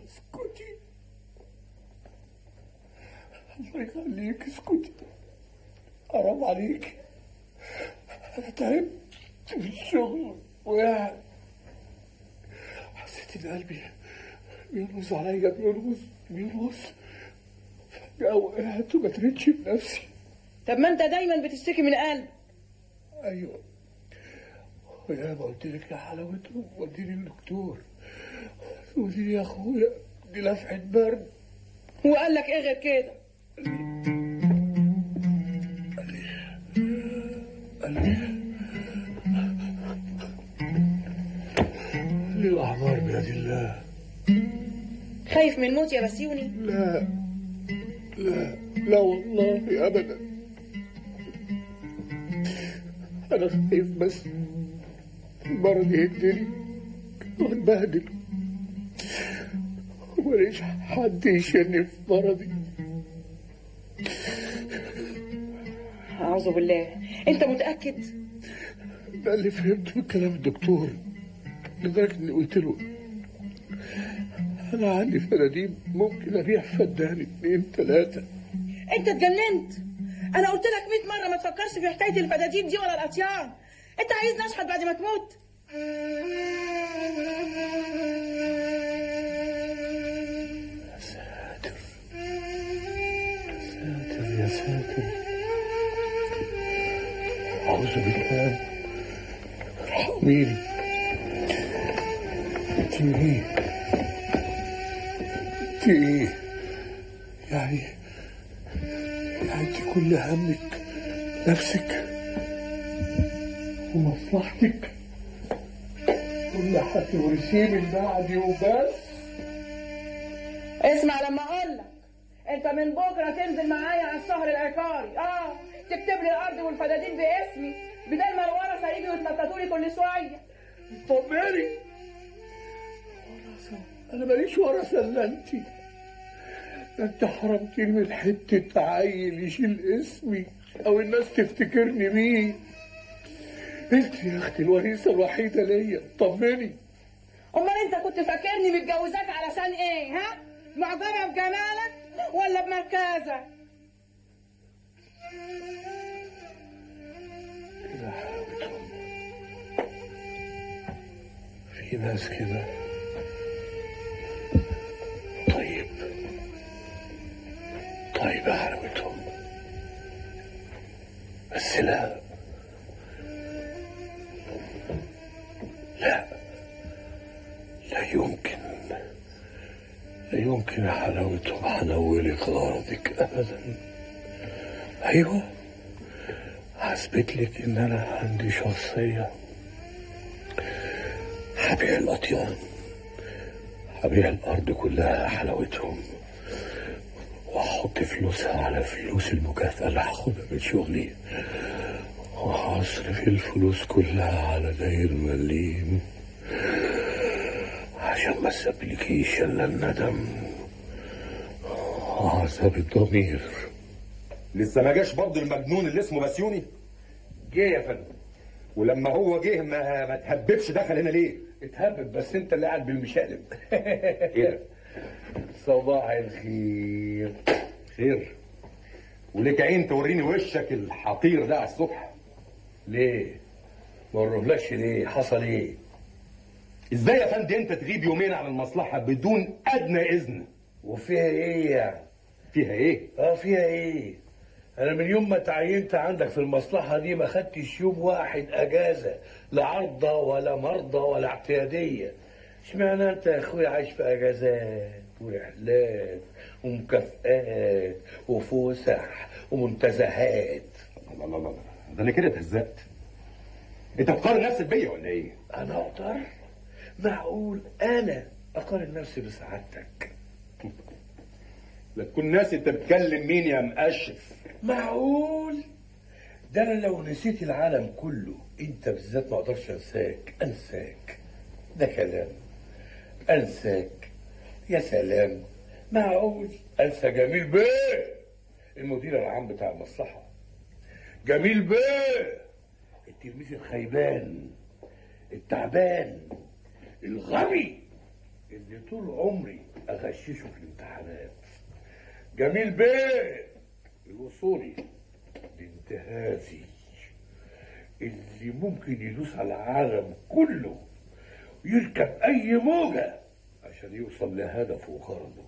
الله يخليك اسكتي حرام عليك انا تعبت في الشغل وقاعد حسيت ان قلبي بيرقص عليا بيرقص بيرقص فجأة وقعت وما تريتش بنفسي طب ما انت دايما بتشتكي من قلب ايوه ويا ما قلت لك يا حلاوته وديني الدكتور وديني يا اخويا دي لفحة برد وقال لك ايه غير كده قال لي لي الأعمار بيد الله خايف من الموت يا بسيوني لا لا لا والله أبدا أنا خايف بس المرض يهدني واتبهدل وماليش حد يشيلني في مرضي اعوذ بالله انت متاكد ده اللي فهمته من كلام الدكتور لدرجة إني قلت له أنا عندي فناديب ممكن أبيع فدان اتنين تلاتة انت اتجننت انا قلت لك 100 مره ما تفكرش في حكايه الفدادين دي ولا الاطيان انت عايز نشحت بعد ما تموت ساتر يا ساتر أعوذ بالله ارحميني انت ايه انت ايه يعني يعني انت كل همك نفسك ومصلحتك كل هتورثيه من بعدي وبس اسمع لما اقول لك انت من بكره تنزل معايا على الشهر العقاري اه تكتب لي الارض والفدادين باسمي بدل ما الورثه يجوا يتنططوا لي كل شويه طب مالي انا ماليش ورثه الا انت ده انت حرمتني من حته عيل يشيل اسمي او الناس تفتكرني بيه انت يا اختي الوريثه الوحيده ليا طمني امال انت كنت فاكرني متجوزاك علشان ايه ها معجبه بجمالك ولا بمركزك في ناس كده طيب طيب يا حلاوتهم بس لا لا لا يمكن لا يمكن يا حلاوتهم هنولك غرضك ابدا ايوه هثبت لك ان انا عندي شخصيه هبيع الأطيان هبيع الأرض كلها حلاوتهم وأحط فلوسها على فلوس المكافأة اللي هاخدها من شغلي وهصرف الفلوس كلها على داير مليم عشان ما تسبلكيش إلا الندم وعذاب الضمير لسه ما جاش برضه المجنون اللي اسمه بسيوني جه يا فندم ولما هو جه ما, ما تهببش دخل هنا ليه اتهبب بس انت اللي قاعد بالمشقلب ايه ده صباح الخير خير وليك عين توريني وشك الحقير ده على الصبح ليه ما ورهلاش ليه حصل ايه ازاي يا فندم انت تغيب يومين عن المصلحه بدون ادنى اذن وفيها ايه يعني فيها ايه اه فيها ايه انا من يوم ما تعينت عندك في المصلحه دي ما خدتش يوم واحد اجازه لا عرضه ولا مرضى ولا اعتياديه اشمعنى انت يا اخويا عايش في اجازات ورحلات ومكافآت وفسح ومنتزهات الله الله الله ده انا كده اتهزقت انت بتقارن نفسك بيا ولا ايه انا اقدر معقول انا اقارن نفسي بسعادتك لا تكون ناسي انت بتكلم مين يا مقشف معقول ده انا لو نسيت العالم كله انت بالذات ما اقدرش انساك انساك ده كلام انساك يا سلام معقول انسى جميل بيه المدير العام بتاع المصلحه جميل بيه التلميذ الخيبان التعبان الغبي اللي طول عمري اغششه في الامتحانات جميل بيه الوصولي الانتهازي اللي ممكن يدوس على العالم كله ويركب اي موجه عشان يوصل لهدفه وغرضه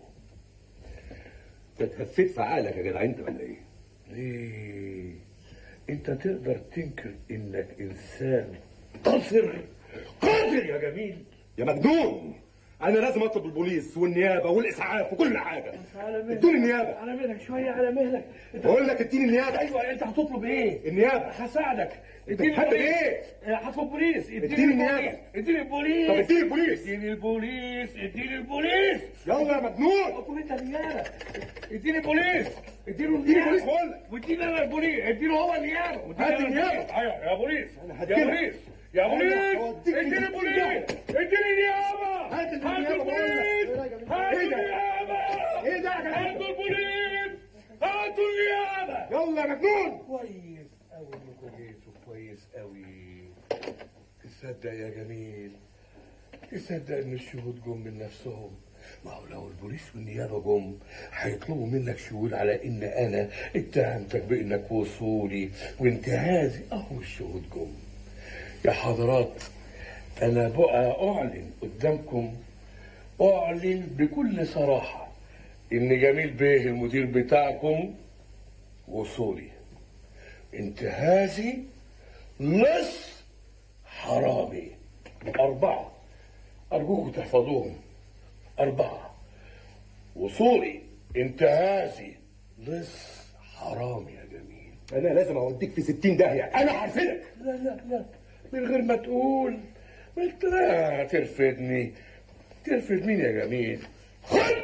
انت اتهفيت في عقلك يا جدع انت ولا ايه ليه انت تقدر تنكر انك انسان قاصر قاصر يا جميل يا مجنون انا لازم اطلب البوليس والنيابه والاسعاف وكل حاجه على مهلك ادوني النيابه على مهلك شويه على مهلك انت بقول لك اديني النيابه ايوه انت هتطلب ايه النيابه هساعدك بتحب ايه؟ هطلب بوليس اديني النيابة. اديني البوليس طب اديني البوليس اديني البوليس اديني البوليس يلا يا مجنون اطلب انت النيابه اديني البوليس اديله اديني النيابه البوليس بقول لك واديني انا البوليس اديله هو النيابه واديني هات أنا النيابة. البوليس. ايوه يا بوليس أنا يا هديلك. بوليس يا أنا بوليس هوديك اديني في البوليس النيابة. اديني النيابه هات النيابة بقول لك. البوليس هاتوا إيه ده؟ النيابه ايه ده يا جدع هاتوا البوليس هاتوا النيابه يلا يا مجنون كويس قوي انكم جيتوا كويس قوي تصدق يا جميل تصدق ان الشهود جم من نفسهم ما هو لو البوليس والنيابه جم هيطلبوا منك شهود على ان انا اتهمتك بانك وصولي وانتهازي اهو الشهود جم يا حضرات انا بقى اعلن قدامكم اعلن بكل صراحه ان جميل بيه المدير بتاعكم وصولي انتهازي لص حرامي أربعة أرجوكم تحفظوهم أربعة وصولي انتهازي لص حرامي يا جميل انا لازم اوديك في 60 داهيه انا هرفدك لا لا لا من غير ما تقول انت لا ترفدني ترفد مين يا جميل خد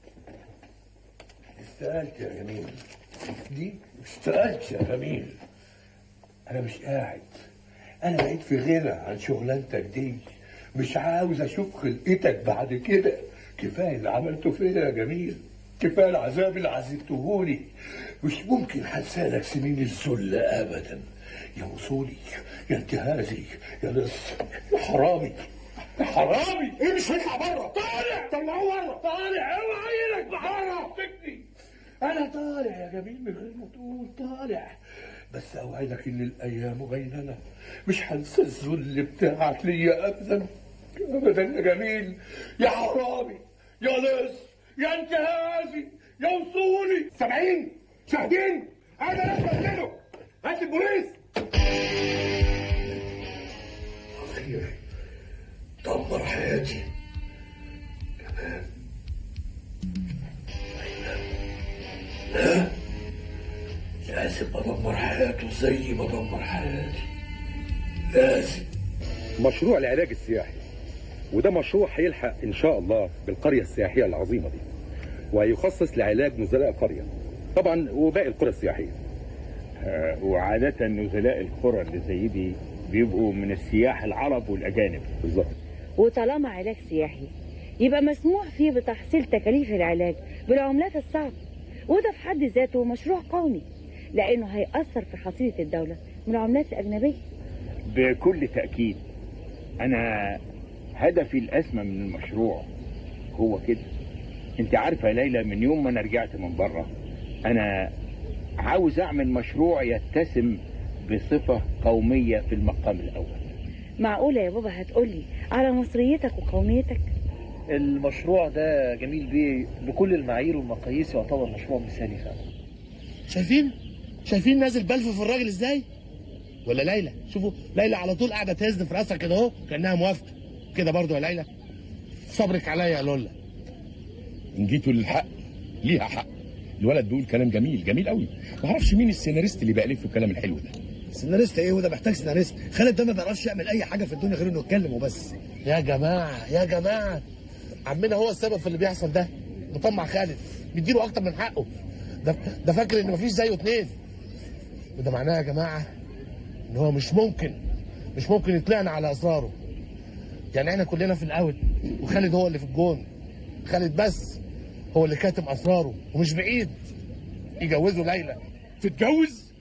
استقالت يا جميل دي استقالت يا جميل انا مش قاعد انا بقيت في غنى عن شغلانتك دي مش عاوز اشوف خلقتك بعد كده كفايه اللي عملته فيا يا جميل كفايه العذاب اللي عذبتهولي مش ممكن هنسالك سنين الذل ابدا يا وصولي يا انتهازي يا لص يا حرامي يا حرامي ايه مش هيطلع بره طالع طلعوه بره طالع اوعى عينك بره سكتي انا طالع يا جميل من غير ما تقول طالع بس اوعدك ان الايام بيننا مش هنسى الذل بتاعك ليا ابدا ابدا يا جميل يا حرامي يا لص يا انتهازي يا وصولي سامعين شاهدين انا لازم اقتله هات البوليس اخير دمر حياتي كمان لا لازم ادمر حياته زي ما دمر حياتي لازم مشروع العلاج السياحي وده مشروع هيلحق ان شاء الله بالقريه السياحيه العظيمه دي وهيخصص لعلاج نزلاء القريه طبعا وباقي القرى السياحيه آه، وعادة نزلاء القرى اللي زي دي بيبقوا من السياح العرب والأجانب بالظبط وطالما علاج سياحي يبقى مسموح فيه بتحصيل تكاليف العلاج بالعملات الصعبة وده في حد ذاته مشروع قومي لأنه هيأثر في حصيلة الدولة من العملات الأجنبية بكل تأكيد أنا هدفي الأسمى من المشروع هو كده أنت عارفة يا ليلى من يوم ما أنا رجعت من بره أنا عاوز أعمل مشروع يتسم بصفة قومية في المقام الأول معقولة يا بابا هتقولي على مصريتك وقوميتك المشروع ده جميل بيه بكل المعايير والمقاييس يعتبر مشروع مثالي فعلا شايفين شايفين نازل بلف في الراجل ازاي ولا ليلى شوفوا ليلى على طول قاعده تهز في راسها كده اهو كانها موافقه كده برضو يا ليلى صبرك عليا يا لولا ان جيتوا للحق ليها حق الولد بيقول كلام جميل جميل قوي ما اعرفش مين السيناريست اللي بيألف له الكلام الحلو ده سيناريست ايه وده محتاج سيناريست خالد ده ما بيعرفش يعمل اي حاجه في الدنيا غير انه يتكلم وبس يا جماعه يا جماعه عمنا هو السبب في اللي بيحصل ده مطمع خالد بيديله اكتر من حقه ده ده فاكر ان مفيش زيه اتنين وده معناه يا جماعه ان هو مش ممكن مش ممكن يطلعنا على اسراره يعني احنا كلنا في الاول وخالد هو اللي في الجون خالد بس هو اللي كاتب اسراره ومش بعيد يجوزوا ليلى تتجوز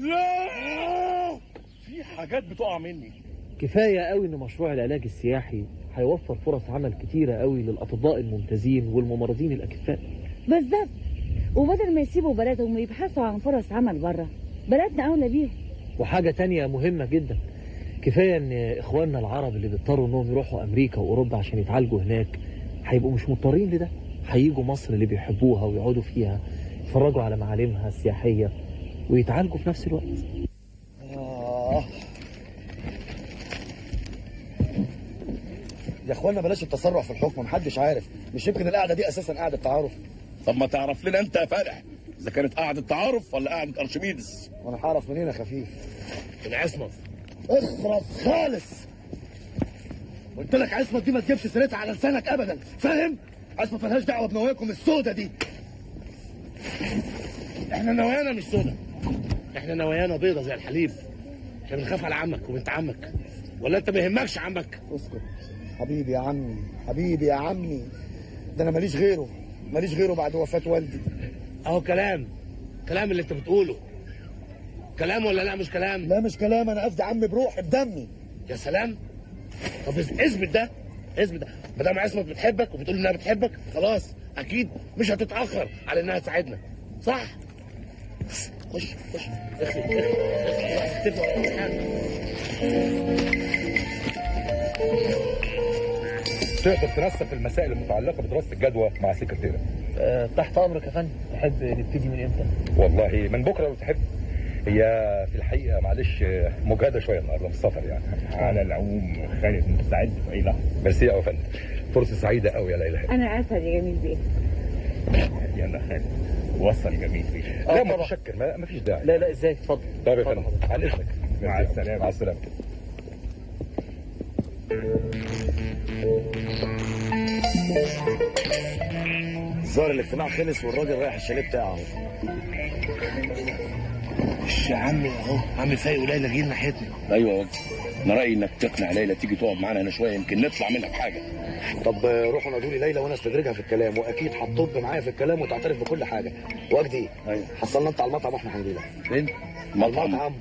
لا في حاجات بتقع مني كفاية قوي ان مشروع العلاج السياحي هيوفر فرص عمل كتيرة قوي للأطباء الممتازين والممرضين الأكفاء بالظبط وبدل ما يسيبوا بلدهم ويبحثوا عن فرص عمل بره بلدنا أولى بيهم وحاجة تانية مهمة جدا كفاية ان اخواننا العرب اللي بيضطروا انهم يروحوا امريكا واوروبا عشان يتعالجوا هناك هيبقوا مش مضطرين لده هيجوا مصر اللي بيحبوها ويقعدوا فيها يتفرجوا على معالمها السياحية ويتعالجوا في نفس الوقت آه. يا اخوانا بلاش التسرع في الحكم محدش عارف مش يمكن القعده دي اساسا قعده تعارف طب ما تعرف لنا انت يا فالح اذا كانت قاعده تعارف ولا قاعده ارشميدس وانا هعرف منين يا خفيف من عصمت اخرس خالص قلت لك عصمت دي ما تجيبش سيرتها على لسانك ابدا فاهم عصمت ملهاش دعوه بنواياكم السودة دي احنا نوايانا مش سودة احنا نوايانا بيضة زي الحليب احنا بنخاف على عمك وبنت عمك ولا انت ما يهمكش عمك اسكت حبيبي يا عمي حبيبي يا عمي ده انا ماليش غيره ماليش غيره بعد وفاة والدي اهو كلام كلام اللي انت بتقوله كلام ولا لا مش كلام لا مش كلام انا قصدي عمي بروحي بدمي يا سلام طب اثبت ده اثبت ده ما دام عصمت بتحبك وبتقول انها بتحبك خلاص اكيد مش هتتاخر على انها تساعدنا صح خش خش اخفي اخفي تقدر تنسق المسائل المتعلقه بدراسه الجدوى مع سكرتيرك آه، تحت امرك يا فندم تحب نبتدي من امتى؟ والله من بكره لو تحب هي في الحقيقه معلش مجهده شويه النهارده في السفر يعني على العموم خالد مستعد في اي لحظه ميرسي قوي يا فندم فرصه سعيده قوي يا ليلى انا اسعد يا جميل بيه يلا خالد وصل جميل بيه لا متشكر ما ما فيش داعي لا لا ازاي اتفضل طيب يا فندم عن اذنك مع السلامه مع السلامه الظاهر الاجتماع خلص والراجل رايح الشاليه بتاعه اهو مش يا عمي اهو عم فايق وليلى جه ناحيتنا ايوه يا وجدي انا رايي انك تقنع ليلى تيجي تقعد معانا هنا شويه يمكن نطلع منها بحاجه طب آه، روحوا نادوا لي ليلى وانا استدرجها في الكلام واكيد هتطب معايا في الكلام وتعترف بكل حاجه وجدي ايوه حصلنا انت على المطعم واحنا هنجيلك فين؟ مطعم المطعم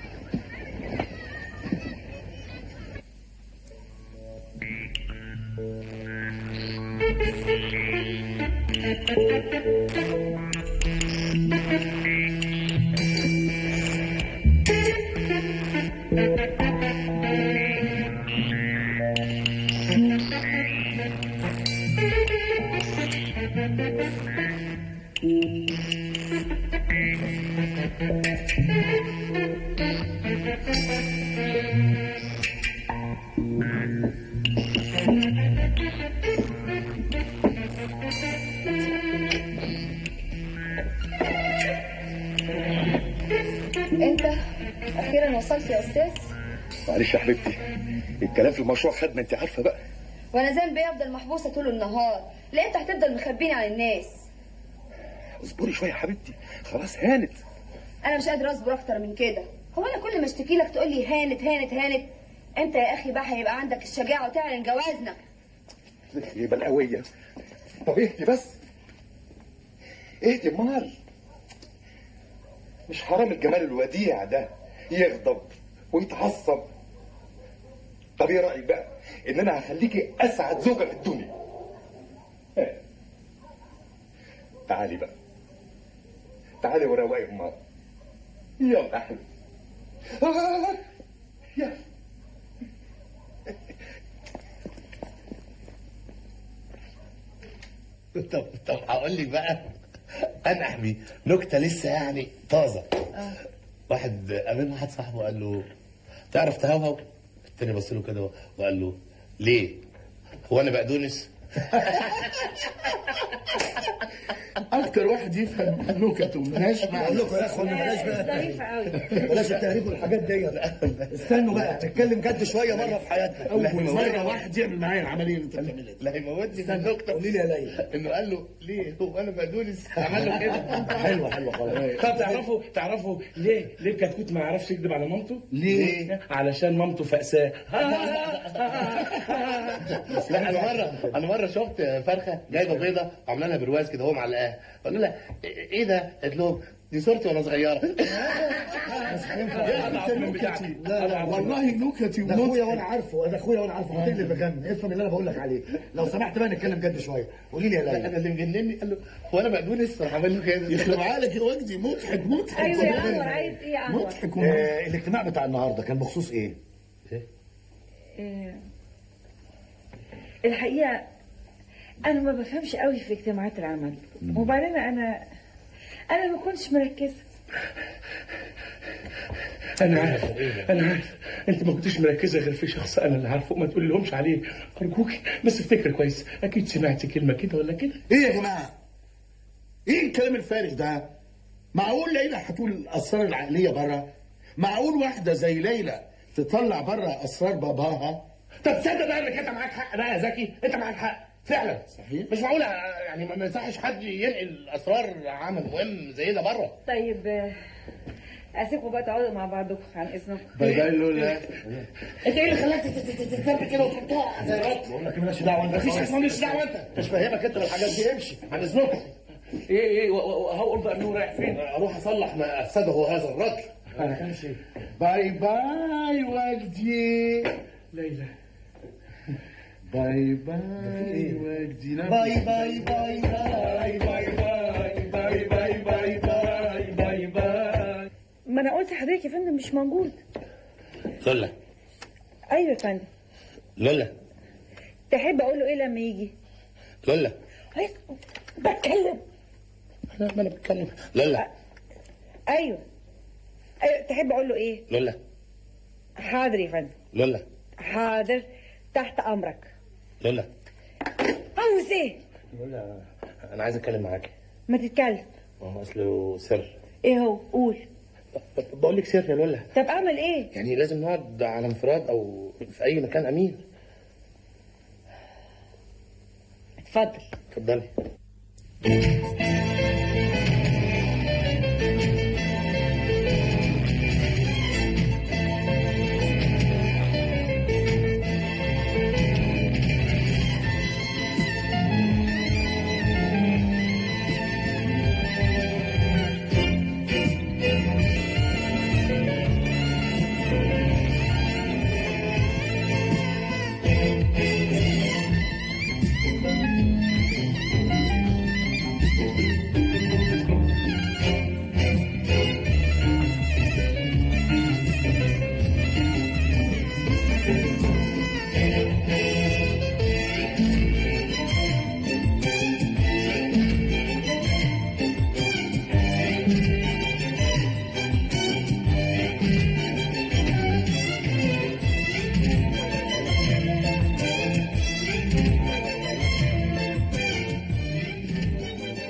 انت اخيرا وصلت يا استاذ معلش يا حبيبتي الكلام في المشروع خد ما انت عارفه بقى وانا زين بيه افضل محبوسه طول النهار لا انت هتفضل مخبيني عن الناس اصبري شويه يا حبيبتي خلاص هانت انا مش قادره اصبر اكتر من كده هو انا كل ما اشتكي لك تقول لي هانت هانت هانت انت يا اخي بقى هيبقى عندك الشجاعه وتعلن جوازنا يبقى القويه طب اهدي بس اهدي امال مش حرام الجمال الوديع ده يغضب ويتعصب طب ايه رايك بقى ان انا هخليكي اسعد زوجه في الدنيا ها. تعالي بقى تعالي وروقي امال يلا يا حبيبي آه، يلا طب طب هقول لك بقى انا احمي نكته لسه يعني طازه واحد قابل واحد صاحبه قال له تعرف تهوهو التاني بص له كده وقال له ليه هو انا بقدونس اكتر واحد يفهم نكته ملهاش معنى بقول لكم يا اخوانا بلاش بقى ظريفه قوي بلاش التهريج والحاجات ديت استنوا بقى نتكلم جد شويه مره في حياتنا اول مره واحد يعمل معايا العمليه اللي انت بتعملها لا هيموتني في النكته قولي لي يا ليلى انه قال له ليه هو انا بقدونس عمل له كده حلوه حلوه خلاص طب تعرفوا تعرفوا ليه ليه الكتكوت ما يعرفش يكذب على مامته؟ ليه؟ علشان مامته فأساه لا انا مره انا مره شفت فرخه جايبه بيضه عامله لها برواز كده هو معلقاها قالوا لها ايه ده؟ قالت لهم دي صورتي وانا صغيره لا والله نكتي ده اخويا وانا عارفه ده اخويا وانا عارفه هتقلب بجنن افهم اللي انا بقول لك عليه لو سمحت بقى نتكلم جد شويه قولي لي يا لا ليلى انا اللي مجنني قال له هو انا بقدونس راح عمل له كده يخرب عقلك يا وجدي مضحك مضحك ايوه يا انور عايز ايه يا انور مضحك آه الاجتماع بتاع النهارده كان بخصوص ايه؟ آه، الحقيقه انا ما بفهمش قوي في اجتماعات العمل وبعدين انا انا ما كنتش مركزه انا عارف انا عارف انت ما كنتش مركزه غير في شخص انا اللي عارفه ما تقول لهمش عليه ارجوكي بس افتكر كويس اكيد سمعت كلمه كده ولا كده ايه يا جماعه ايه الكلام الفارغ ده معقول ليلى هتقول الاسرار العقليه بره معقول واحده زي ليلى تطلع بره اسرار باباها طب تصدق بقى انك انت معاك حق بقى يا زكي انت معاك حق فعلا صحيح مش معقول يعني ما ما يصحش حد ينقل اسرار عمل مهم زي ده بره طيب آه، اسيبكم بقى تقعدوا مع بعضكم عن اذنكم باي باي لولا انت ايه اللي خلاك تتثبت كده وتحطها زي الرط بقول لك مالكش دعوه انت مفيش حاجه اسمها ماليش دعوه انت مش فاهمك انت بالحاجات دي امشي عن اذنكم ايه ايه هو ارضى انه رايح فين اروح اصلح ما افسده هذا الرجل انا كان شيء باي باي وجدي ليلى باي باي وجدي باي باي باي باي باي باي باي باي باي باي باي باي ما انا قلت لحضرتك يا فندم مش موجود لولا ايوه يا فندم لولا تحب اقول له ايه لما يجي لولا عايز- بتكلم انا ما انا بتكلم لولا ايوه ايوه تحب اقول له ايه لولا حاضر يا فندم لولا حاضر تحت امرك لولا عاوز ايه لولا انا عايز اتكلم معاك ما تتكلم ما هو اصله سر ايه هو قول بقول لك سر يا لولا طب اعمل ايه يعني لازم نقعد على انفراد او في اي مكان امين اتفضل اتفضلي